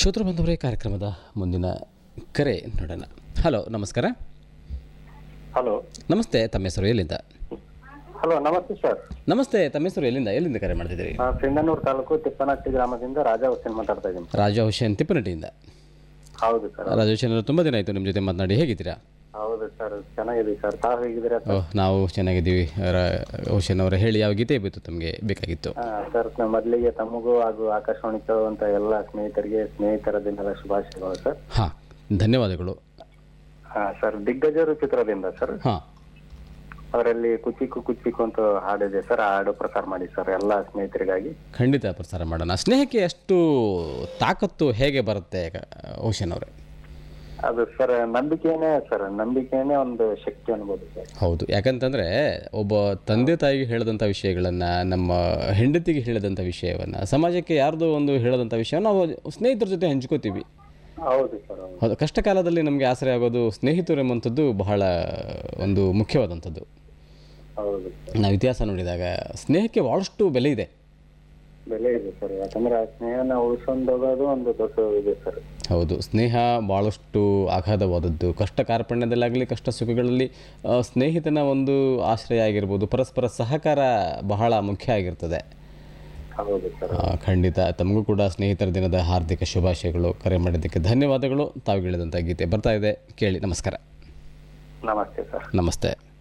ಶ್ರೋತೃ ಬಂಧುವರೇ ಕಾರ್ಯಕ್ರಮದ ಮುಂದಿನ ಕರೆ ನೋಡೋಣ ಹಲೋ ನಮಸ್ಕಾರ ಹಲೋ ನಮಸ್ತೆ ತಮ್ಮ ಹೆಸರು ಎಲ್ಲಿಂದ ಹಲೋ ನಮಸ್ತೆ ಸರ್ ನಮಸ್ತೆ ತಮ್ಮ ಹೆಸರು ಎಲ್ಲಿಂದ ಎಲ್ಲಿಂದ ಕರೆ ಮಾಡ್ತಿದ್ದೀರಿ ಆ, ಸಿಂಧನೂರು ತಾಲೂಕು ತಿಪ್ಪನಟ್ಟಿ ಗ್ರಾಮದಿಂದ ರಾಜಾ ಹುಸೇನ್ ಮಾತಾಡ್ತಾ ಇದ್ದೀನಿ ರಾಜಾ ಹುಸೇನ್ ತಿಪ್ಪನಟಿಯಿಂದ ಹೌದು ಸರ್ ರಾಜಾ ಹುಸೇನ್ ಅವರು ತುಂಬ ದಿನ ಆಯಿತು ನಿಮ್ಮ ಜೊತೆ ಮಾತನಾಡಿ ಹೇಗಿದ್ದೀರಾ ಹೌದು ಸರ್ ಚೆನ್ನಾಗಿದೆ ಸರ್ ತಾವು ಹೇಗಿದ್ದೀರಾ ಸರ್ ಓಹ್ ನಾವು ಚೆನ್ನಾಗಿದ್ದೀವಿ ರಾ- ಹುಸೇನ್ ಅವರ ಹೇಳಿ ಯಾವ ಗೀತೆ ಬೇಕು ತಮಗೆ ಬೇಕಾಗಿತ್ತು ಆ, ಸರ್ ನ- ಮೊದಲಿಗೆ ತಮಗೂ ಹಾಗೂ ಆಕಾಶವಾಣಿ ಕೇಳುವಂತ ಎಲ್ಲ ಸ್ನೇಹಿತರಿಗೆ ಸ್ನೇಹಿತರ ದಿನದ ಶುಭಾಶಯಗಳು ಸರ್ ಹಾಂ ಧನ್ಯವಾದಗಳು ಹಾ ಸರ್ ದಿಗ್ಗಜರು ಚಿತ್ರದಿಂದ ಸರ್ ಹಾಂ ಅವರಲ್ಲಿ ಕುಚಿಕು ಕುಚಿಕು ಅಂತ ಹಾಡಿದೆ ಸರ್ ಆ ಹಾಡು ಪ್ರಸಾರ ಮಾಡಿ ಸರ್ ಎಲ್ಲ ಸ್ನೇಹಿತರಿಗಾಗಿ ಖಂಡಿತ ಪ್ರಸಾರ ಮಾಡೋಣ ಸ್ನೇಹಕ್ಕೆ ಅಷ್ಟು ತಾಕತ್ತು ಹೇಗೆ ಬರುತ್ತೆ ಕ- ಹುಸೇನ್ ಅವರೇ ಅದು ಸರ್ ನಂಬಿಕೆನೇ ಸರ್ ನಂಬಿಕೆನೇ ಒಂದು ಶಕ್ತಿ ಅನ್ಬೋದು ಸರ್ ಹೌದು ಯಾಕಂತಂದರೆ ಒಬ್ಬ ತಂದೆ ತಾಯಿಗೆ ಹೇಳಿದಂಥ ವಿಷಯಗಳನ್ನು ನಮ್ಮ ಹೆಂಡತಿಗೆ ಹೇಳಿದಂಥ ವಿಷಯವನ್ನು ಸಮಾಜಕ್ಕೆ ಯಾರ್ದೋ ಒಂದು ಹೇಳಿದಂಥ ವಿಷಯವನ್ನು ನಾವು ಸ್ನೇಹಿತರ ಜೊತೆ ಹಂಚ್ಕೋತೀವಿ ಹೌದು ಸರ್ ಹೌದು ಹೌದು ಕಷ್ಟ ಕಾಲದಲ್ಲಿ ನಮಗೆ ಆಸರೆ ಆಗೋದು ಸ್ನೇಹಿತರು ಎಂಬಂಥದ್ದು ಬಹಳ ಒಂದು ಮುಖ್ಯವಾದಂಥದ್ದು ಹೌದು ಸರ್ ನಾವು ಇತಿಹಾಸ ನೋಡಿದಾಗ ಸ್ನೇಹಕ್ಕೆ ಭಾಳಷ್ಟು ಬೆಲೆ ಇದೆ ಬೆಲೆ ಇದೆ ಸರ್ ಯಾಕಂದ್ರೆ ಆ ಸ್ನೇಹನ ಉಳ್ಸ್ಕೊಂಡ್ ಹೋಗೋದು ಒಂದು ದೊಡ್ಡ ಇದೆ ಸರ್ ಹೌದು ಸ್ನೇಹ ಭಾಳಷ್ಟು ಅಗಾಧವಾದದ್ದು ಕಷ್ಟ ಕಾರ್ಪಣ್ಯದಲ್ಲಾಗಲಿ ಕಷ್ಟ ಸುಖಗಳಲ್ಲಿ ಆ, ಸ್ನೇಹಿತನ ಒಂದು ಆಶ್ರಯ ಆಗಿರ್ಬೋದು ಪರಸ್ಪರ ಸಹಕಾರ ಬಹಳ ಮುಖ್ಯ ಆಗಿರ್ತದೆ ಹೌದು ಸರ್ ಆ, ಖಂಡಿತ ತಮಗೂ ಕೂಡ ಸ್ನೇಹಿತರ ದಿನದ ಹಾರ್ದಿಕ ಶುಭಾಶಯಗಳು ಕರೆ ಮಾಡಿದ್ದಕ್ಕೆ ಧನ್ಯವಾದಗಳು ತಾವು ಹೇಳಿದಂಥ ಗೀತೆ ಬರ್ತಾ ಇದೆ ಕೇಳಿ ನಮಸ್ಕಾರ ನಮಸ್ತೆ ಸರ್ ನಮಸ್ತೆ